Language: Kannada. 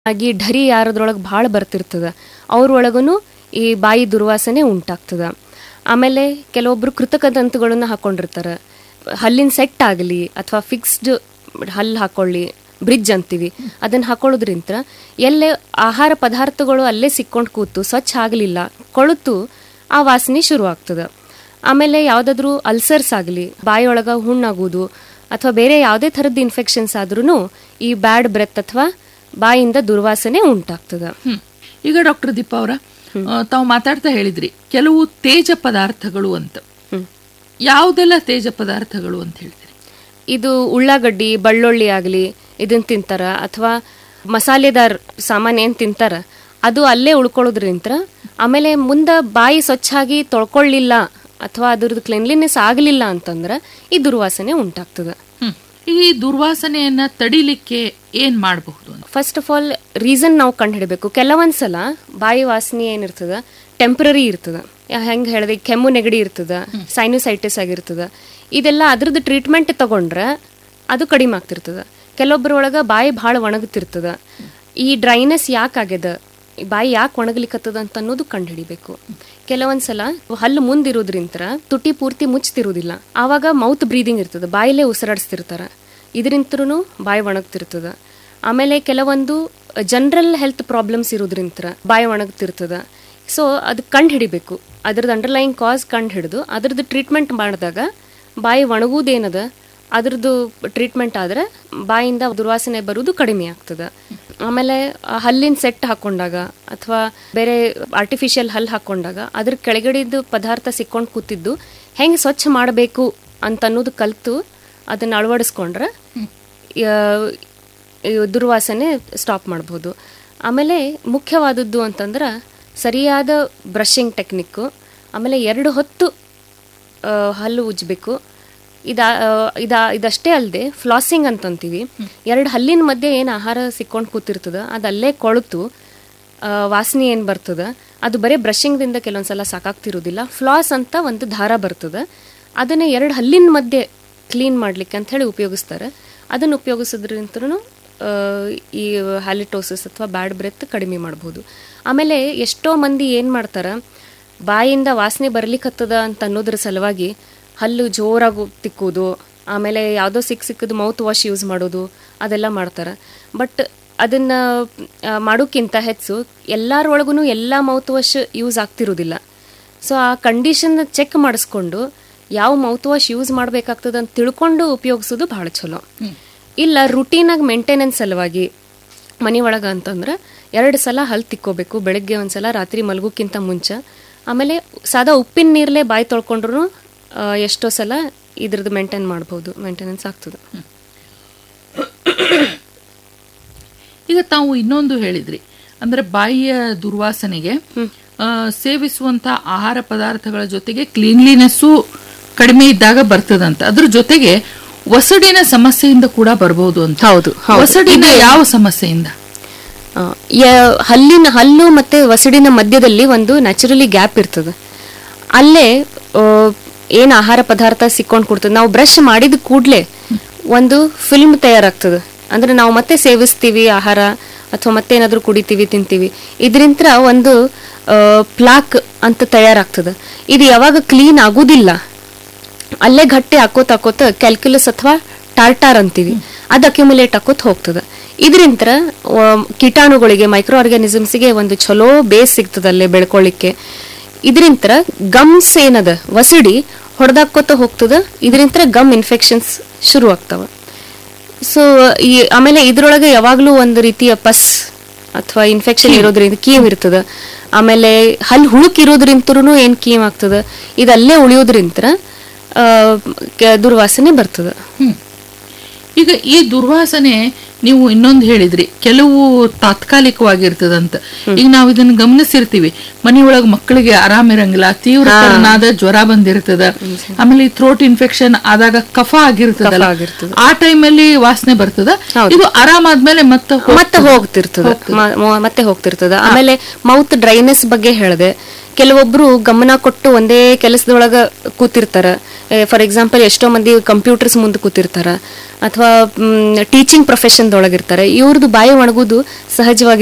ಆಗಿ ಢರಿ ಯಾರದ್ರೊಳಗೆ ಭಾಳ ಬರ್ತಿರ್ತದ ಅವ್ರೊಳಗೂ ಈ ಬಾಯಿ ದುರ್ವಾಸನೆ ಉಂಟಾಗ್ತದ ಆಮೇಲೆ ಕೆಲವೊಬ್ರು ಕೃತಕ ದಂತುಗಳನ್ನು ಹಾಕೊಂಡಿರ್ತಾರೆ ಹಲ್ಲಿನ ಸೆಟ್ ಆಗಲಿ ಅಥವಾ ಫಿಕ್ಸ್ಡ್ ಹಲ್ಲು ಹಾಕೊಳ್ಳಿ ಬ್ರಿಡ್ಜ್ ಅಂತೀವಿ ಅದನ್ನ ಹಾಕೊಳ್ಳೋದ್ರಿಂದ ಎಲ್ಲೇ ಆಹಾರ ಪದಾರ್ಥಗಳು ಅಲ್ಲೇ ಸಿಕ್ಕೊಂಡು ಕೂತು ಸ್ವಚ್ಛ ಆಗಲಿಲ್ಲ ಕೊಳುತು ಆ ವಾಸನೆ ಶುರು ಆಗ್ತದೆ ಆಮೇಲೆ ಯಾವುದಾದ್ರೂ ಅಲ್ಸರ್ಸ್ ಆಗಲಿ ಬಾಯಿಯೊಳಗೆ ಹುಣ್ಣಾಗೋದು ಅಥವಾ ಬೇರೆ ಯಾವುದೇ ಥರದ್ದು ಇನ್ಫೆಕ್ಷನ್ಸ್ ಆದ್ರೂ ಈ ಬ್ಯಾಡ್ ಬ್ರೆತ್ ಅಥವಾ ಬಾಯಿಂದ ದುರ್ವಾಸನೆ ಉಂಟಾಗ್ತದೆ ಹ್ಮ್. ಈಗ ಡಾಕ್ಟರ್ ದೀಪಾ ಅವರ ತಾವು ಮಾತಾಡ್ತಾ ಹೇಳಿದ್ರಿ ಕೆಲವು ತೇಜ ಪದಾರ್ಥಗಳು ಅಂತ ಯಾವುದೆಲ್ಲ ತೇಜ ಪದಾರ್ಥಗಳು ಅಂತ ಹೇಳ್ತೀರಿ ಇದು ಉಳ್ಳಾಗಡ್ಡಿ ಬೆಳ್ಳುಳ್ಳಿ ಆಗಲಿ ಇದನ್ನ ತಿಂತಾರ ಅಥವಾ ಮಸಾಲೆದಾರ್ ಸಾಮಾನು ಏನು ತಿಂತಾರ ಅದು ಅಲ್ಲೇ ಉಳ್ಕೊಳ್ಳೋದ್ರಿಂತ ಆಮೇಲೆ ಮುಂದೆ ಬಾಯಿ ಸ್ವಚ್ಛಾಗಿ ತೊಳ್ಕೊಳ್ಳಿಲ್ಲ ಅಥವಾ ಅದ್ರದ್ದು ಕ್ಲೀನ್ಲಿನೆಸ್ ಆಗಲಿಲ್ಲ ಅಂತಂದ್ರೆ ಈ ದುರ್ವಾಸನೆ ಉಂಟಾಗ್ತದೆ ಹ್ಮ್. ಈ ದುರ್ವಾಸನೆಯನ್ನ ತಡಿಲಿಕ್ಕೆ ಏನ್ ಮಾಡಬಹುದು ಅಂತ ಫಸ್ಟ್ ಆಫ್ ಆಲ್ ರೀಸನ್ ನಾವು ಕಂಡುಹಿಡಬೇಕು ಕೆಲವೊಂದ್ಸಲ ಬಾಯಿ ವಾಸನೆ ಏನಿರ್ತದ ಟೆಂಪ್ರರಿ ಇರ್ತದ ಹೆಂಗೆ ಹೇಳಿದೆ ಕೆಮ್ಮು ನೆಗಡಿ ಇರ್ತದ ಸೈನುಸೈಟಿಸ್ ಆಗಿರ್ತದ ಇದೆಲ್ಲ ಅದ್ರದ್ದು ಟ್ರೀಟ್ಮೆಂಟ್ ತಗೊಂಡ್ರೆ ಅದು ಕಡಿಮೆ ಆಗ್ತಿರ್ತದ ಕೆಲವೊಬ್ಬರೊಳಗ ಬಾಯಿ ಭಾಳ ಒಣಗುತ್ತಿರ್ತದ ಈ ಡ್ರೈನೆಸ್ ಯಾಕೆ ಆಗ್ಯದ ಈ ಬಾಯಿ ಯಾಕೆ ಒಣಗ್ಲಿಕ್ಕತ್ತದ ಅಂತ ಅನ್ನೋದು ಕಂಡುಹಿಡಿಬೇಕು ಕೆಲವೊಂದ್ಸಲ ಹಲ್ಲು ಮುಂದಿರೋದ್ರಿಂತ ತುಟಿ ಪೂರ್ತಿ ಮುಚ್ತಿರೋದಿಲ್ಲ ಆವಾಗ ಮೌತ್ ಬ್ರೀದಿಂಗ್ ಇರ್ತದ ಬಾಯಿಲೇ ಉಸಿರಾಡಿಸ್ತಿರ್ತಾರ ಇದರಿಂತರೂ ಬಾಯಿ ಒಣಗ್ತಿರ್ತದ ಆಮೇಲೆ ಕೆಲವೊಂದು ಜನರಲ್ ಹೆಲ್ತ್ ಪ್ರಾಬ್ಲಮ್ಸ್ ಇರೋದ್ರಿಂತ ಬಾಯಿ ಒಣಗ್ತಿರ್ತದ ಸೊ ಅದು ಕಂಡು ಹಿಡಿಬೇಕು ಅದ್ರದ್ದು ಅಂಡರ್ಲೈನ್ ಕಾಸ್ ಕಂಡು ಹಿಡಿದು ಅದ್ರದ್ದು ಟ್ರೀಟ್ಮೆಂಟ್ ಮಾಡಿದಾಗ ಬಾಯಿ ಒಣಗುವುದೇನದ ಅದ್ರದ್ದು ಟ್ರೀಟ್ಮೆಂಟ್ ಆದ್ರೆ ಬಾಯಿಂದ ದುರ್ವಾಸನೆ ಬರುವುದು ಕಡಿಮೆ ಆಗ್ತದೆ ಆಮೇಲೆ ಆ ಹಲ್ಲಿನ ಸೆಟ್ ಹಾಕೊಂಡಾಗ ಅಥವಾ ಬೇರೆ ಆರ್ಟಿಫಿಷಿಯಲ್ ಹಲ್ಲು ಹಾಕೊಂಡಾಗ ಅದ್ರ ಕೆಳಗಡೆದು ಪದಾರ್ಥ ಸಿಕ್ಕೊಂಡು ಕೂತಿದ್ದು ಹೆಂಗೆ ಸ್ವಚ್ಛ ಮಾಡಬೇಕು ಅಂತ ಅನ್ನೋದು ಕಲಿತು ಅದನ್ನ ಅಳವಡಿಸ್ಕೊಂಡ್ರೆ ಯಾ- ಈ ದುರ್ವಾಸನೆ ಸ್ಟಾಪ್ ಮಾಡ್ಬೋದು ಆಮೇಲೆ ಮುಖ್ಯವಾದದ್ದು ಅಂತಂದ್ರೆ ಸರಿಯಾದ ಬ್ರಷಿಂಗ್ ಟೆಕ್ನಿಕ್ಕು ಆಮೇಲೆ ಎರಡು ಹೊತ್ತು ಆ, ಹಲ್ಲು ಉಜ್ಜಬೇಕು ಇದಾ ಆ, ಇದಾ ಇದಷ್ಟೇ ಅಲ್ಲದೆ ಫ್ಲಾಸಿಂಗ್ ಅಂತಂತೀವಿ ಎರಡು ಹಲ್ಲಿನ ಮಧ್ಯೆ ಏನು ಆಹಾರ ಸಿಕ್ಕೊಂಡು ಕೂತಿರ್ತದ ಅದು ಅಲ್ಲೇ ಕೊಳೆತು ಆ, ವಾಸನೆ ಏನು ಬರ್ತದ ಅದು ಬರೀ ಬ್ರಷಿಂಗ್ದಿಂದ ಕೆಲವೊಂದ್ಸಲ ಸಾಕಾಗ್ತಿರೋದಿಲ್ಲ ಫ್ಲಾಸ್ ಅಂತ ಒಂದು ದಾರ ಬರ್ತದೆ ಅದನ್ನ ಎರಡು ಹಲ್ಲಿನ ಮಧ್ಯೆ ಕ್ಲೀನ್ ಮಾಡ್ಲಿಕ್ಕೆ ಅಂತ ಹೇಳಿ ಉಪಯೋಗಿಸ್ತಾರೆ ಅದನ್ನು ಉಪಯೋಗಿಸೋದ್ರಿಂತನೂ ಈ ಹ್ಯಾಲಿಟೋಸಿಸ್ ಅಥವಾ ಬ್ಯಾಡ್ ಬ್ರೆತ್ ಕಡಿಮೆ ಮಾಡ್ಬೋದು ಆಮೇಲೆ ಎಷ್ಟೋ ಮಂದಿ ಏನು ಮಾಡ್ತಾರೆ ಬಾಯಿಂದ ವಾಸನೆ ಬರ್ಲಿಕ್ಕತ್ತದ ಅಂತ ಅನ್ನೋದ್ರ ಸಲುವಾಗಿ ಹಲ್ಲು ಜೋರಾಗಿ ತಿಕ್ಕೋದು ಆಮೇಲೆ ಯಾವುದೋ ಸಿಕ್ಕ ಸಿಕ್ಕದು ಮೌತ್ ವಾಶ್ ಯೂಸ್ ಮಾಡೋದು ಅದೆಲ್ಲ ಮಾಡ್ತಾರೆ ಬಟ್ ಅದನ್ನ ಆ, ಮಾಡೋಕ್ಕಿಂತ ಹೆಚ್ಚು ಎಲ್ಲರೊಳಗೂ ಎಲ್ಲ ಮೌತ್ ವಾಶ್ ಯೂಸ್ ಆಗ್ತಿರೋದಿಲ್ಲ ಸೊ ಆ ಕಂಡೀಷನ್ ಚೆಕ್ ಮಾಡಿಸ್ಕೊಂಡು ಯಾವ ಮೌತ್ ವಾಶ್ ಯೂಸ್ ಮಾಡ್ಬೇಕಾಗ್ತದ ಅಂತ ತಿಳ್ಕೊಂಡು ಉಪಯೋಗಿಸೋದು ಭಾಳ ಚಲೋ ಇಲ್ಲ ರುಟೀನಾಗಿ ಮೇಂಟೆನೆನ್ಸ್ ಸಲುವಾಗಿ ಮನೆ ಒಳಗೆ ಅಂತಂದ್ರೆ ಎರಡು ಸಲ ಹಲ್ ತಿಕ್ಕೋಬೇಕು ಬೆಳಗ್ಗೆ ಒಂದ್ಸಲ ರಾತ್ರಿ ಮಲಗೋಕ್ಕಿಂತ ಮುಂಚೆ ಆಮೇಲೆ ಸಾದಾ ಉಪ್ಪಿನ ನೀರಲ್ಲೇ ಬಾಯಿ ತೊಳ್ಕೊಂಡ್ರು ಎಷ್ಟೋ ಸಲ ಇದ್ರದ್ದು ಮೇಂಟೈನ್ ಮಾಡ್ಬೋದು ಮೇಂಟೆನೆನ್ಸ್ ಆಗ್ತದೆ ಈಗ ತಾವು ಇನ್ನೊಂದು ಹೇಳಿದ್ರಿ ಅಂದ್ರೆ ಬಾಯಿಯ ದುರ್ವಾಸನೆಗೆ ಆ, ಸೇವಿಸುವಂತ ಆಹಾರ ಪದಾರ್ಥಗಳ ಜೊತೆಗೆ ಕ್ಲೀನ್ಲಿನೆಸ್ಸು ಕಡಿಮೆ ಇದ್ದಾಗ ಬರ್ತದಂತ ಅದ್ರ ಜೊತೆಗೆ ಒಸಡಿನ ಸಮಸ್ಯೆಯಿಂದ ಕೂಡ ಬರಬಹುದು ಅಂತ ಹೌದು, ಹೌದು. ಒಸಡಿನ ಯಾವ ಸಮಸ್ಯೆಯಿಂದ ಆ, ಯ- ಹಲ್ಲಿನ ಹಲ್ಲು ಮತ್ತೆ ವಸಡಿನ ಮಧ್ಯದಲ್ಲಿ ಒಂದು ನ್ಯಾಚುರಲಿ ಗ್ಯಾಪ್ ಇರ್ತದೆ ಅಲ್ಲೇ ಆ, ಏನ್ ಆಹಾರ ಪದಾರ್ಥ ಸಿಕ್ಕೊಂಡು ಕೊಡ್ತದೆ ನಾವು ಬ್ರಷ್ ಮಾಡಿದ ಕೂಡಲೇ ಒಂದು ಫಿಲ್ಮ್ ತಯಾರಾಗ್ತದೆ ಅಂದ್ರೆ ನಾವು ಮತ್ತೆ ಸೇವಿಸ್ತೀವಿ ಆಹಾರ ಅಥವಾ ಮತ್ತೆ ಏನಾದ್ರೂ ಕುಡಿತೀವಿ ತಿಂತೀವಿ ಇದರಿಂದ ಒಂದು ಪ್ಲಾಕ್ ಅಂತ ತಯಾರಾಗ್ತದೆ ಇದು ಯಾವಾಗ ಕ್ಲೀನ್ ಆಗುದಿಲ್ಲ ಅಲ್ಲೇ ಗಟ್ಟಿ ಹಾಕೋತ ಹಾಕೋತ ಕ್ಯಾಲ್ಕ್ಯುಲಸ್ ಅಥವಾ ಟಾರ್ಟಾರ್ ಅಂತೀವಿ ಅದು ಅಕ್ಯುಮುಲೇಟ್ ಹಾಕೋತ ಹೋಗ್ತದೆ ಇದರಿಂದ ಕೀಟಾಣುಗಳಿಗೆ ಮೈಕ್ರೋ ಆರ್ಗ್ಯಾನಿಸಮ್ಸ್ಗೆ ಒಂದು ಚಲೋ ಬೇಸ್ ಸಿಗ್ತದೆ ಅಲ್ಲೇ ಬೆಳ್ಕೊಳ್ಳಿಕ್ಕೆ ಇದರಿಂದ ಗಮ್ಸ್ ಏನದ ವಸಡಿ ಹೊಡೆದಾಕೋತ ಹೋಗ್ತದ ಇದರಿಂದ ಗಮ್ ಇನ್ಫೆಕ್ಷನ್ಸ್ ಶುರು ಆಗ್ತಾವ ಸೊ ಈ ಆಮೇಲೆ ಇದ್ರೊಳಗೆ ಯಾವಾಗ್ಲೂ ಒಂದು ರೀತಿಯ ಪಸ್ ಅಥವಾ ಇನ್ಫೆಕ್ಷನ್ ಇರೋದ್ರಿಂದ ಕೀಮ್ ಇರ್ತದ ಆಮೇಲೆ ಹಲ್ ಹುಳುಕ್ ಇರೋದ್ರಿಂತರೂ ಏನ್ ಕೀಮ್ ಆಗ್ತದ ಇದಲ್ಲೇ ಉಳಿಯೋದ್ರಿಂತ ಆ, ಕ- ದುರ್ವಾಸನೆ ಬರ್ತದ ಹ್ಮ್. ಈಗ ಈ ದುರ್ವಾಸನೆ ನೀವು ಇನ್ನೊಂದು ಹೇಳಿದ್ರಿ ಕೆಲವು ತಾತ್ಕಾಲಿಕವಾಗಿರ್ತದಂತ ಈಗ ನಾವು ಇದನ್ನ ಗಮನಿಸಿರ್ತೀವಿ ಮನೆಯೊಳಗ ಮಕ್ಕಳಿಗೆ ಆರಾಮಿರಂಗಿಲ್ಲ ತೀವ್ರತರನಾದ ಜ್ವರ ಬಂದಿರ್ತದ ಆಮೇಲೆ ಥ್ರೋಟ್ ಇನ್ಫೆಕ್ಷನ್ ಆದಾಗ ಕಫ ಆಗಿರ್ತದಲ್ಲ ಕಫ ಆಗಿರ್ತದೆ. ಆ ಟೈಮಲ್ಲಿ ವಾಸನೆ ಬರ್ತದ ಹೌದು. ಇದು ಆರಾಮಾದ್ಮೇಲೆ ಮತ್ತೆ ಮತ್ತೆ ಹೋಗ್ತಿರ್ತದ ಮ- ಮ- ಮತ್ತೆ ಹೋಗ್ತಿರ್ತದ ಆಮೇಲೆ ಮೌತ್ ಡ್ರೈನೆಸ್ ಬಗ್ಗೆ ಹೇಳಿದೆ ಕೆಲವೊಬ್ರು ಗಮನ ಕೊಟ್ಟು ಒಂದೇ ಕೆಲಸದೊಳಗ ಕೂತಿರ್ತಾರ ಫಾರ್ ಎಕ್ಸಾಂಪಲ್ ಎಷ್ಟೋ ಮಂದಿ ಕಂಪ್ಯೂಟರ್ಸ್ ಮುಂದೆ ಕೂತಿರ್ತಾರ ಅಥವಾ ಟೀಚಿಂಗ್ ಪ್ರೊಫೆಷನ್ದೊಳಗಿರ್ತಾರೆ ಇವ್ರದ್ದು ಬಾಯಿ ಒಣಗುದು ಸಹಜವಾಗಿ